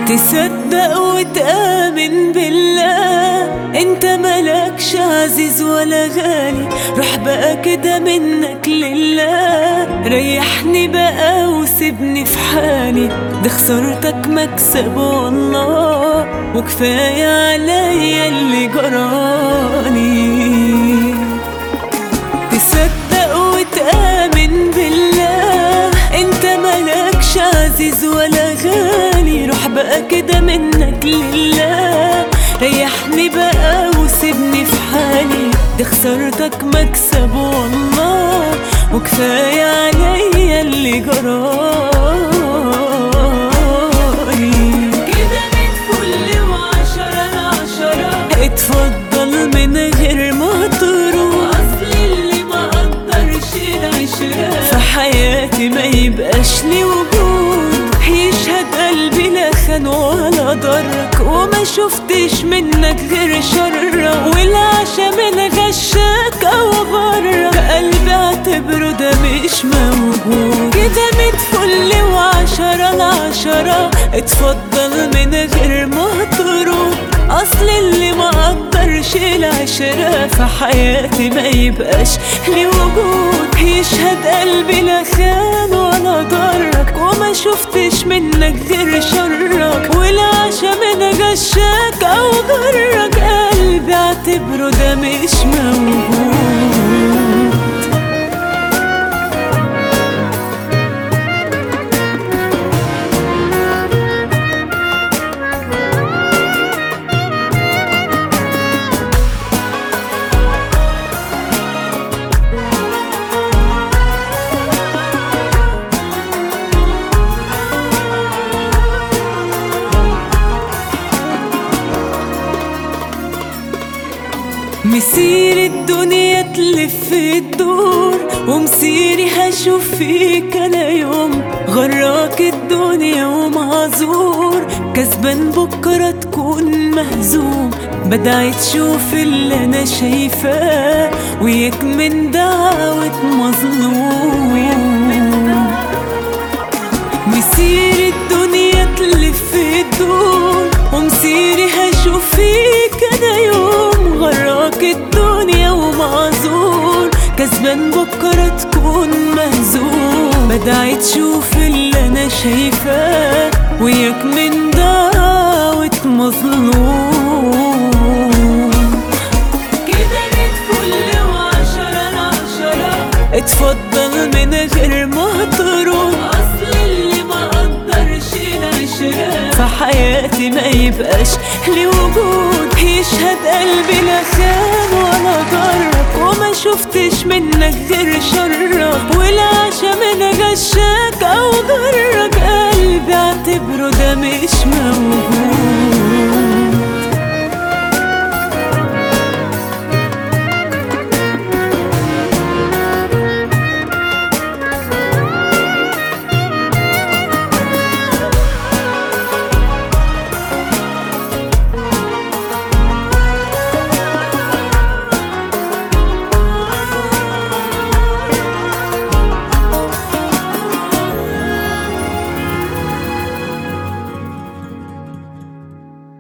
تصدق وتآمن بالله انت ملكش عزيز ولا غالي روح بقى كده منك لله ريحني بقى وسيبني في حالي دي خسارتك مكسب والله وكفاية عليا اللي جرالي تصدق وتآمن بالله انت ملكش عزيز ولا غالي روح بقى كده منك لله ريحني بقى وسيبني في حالي دي خسارتك مكسب والله وكفاية عليا اللي جرالي كده من كل وعشرة لعشرة اتفضل من غير ما تروح اصل اللي ما قدرش العشرة في حياتي ما يبقاش لي وجود يشهد قلبي لا خان ولا ضرك وما شفتش منك غير شرك والعشا من غشاك او غرك قلبي اعتبره ده مش موجود كده متفل وعشرة لعشرة اتفضل من غير ما تروح اصل اللي ما قدرش العشرة في حياتي ما يبقاش لي وجود يشهد قلبي لا خان ولا ضرك وما شفتش منك غير شرك والعشا من غشاك او غرك قلبي اعتبره ده مش موجود مسير الدنيا تلف الدور ومسيري هشوف فيك انا يوم غراك الدنيا ومعذور كسبان بكرة تكون مهزوم بدعي تشوف اللي انا شايفاه وياك من دعوة مظلوم مسير الدنيا تلف الدور ومسيري هشوف فيك انا يوم غراك الدنيا ومعذور كسبان بكرة تكون مهزوم بدعي تشوف اللي انا شايفاه وياك من دعوة مظلوم كده كل وعشرة لعشرة اتفضل من غير ما تروح اصل اللي ما قدرش العشرة في حياتي ما يبقاش لي وجود يشهد قلبي لا خان ولا ضرك وما شفتش منك غير شرك والعشا من غشاك او غرك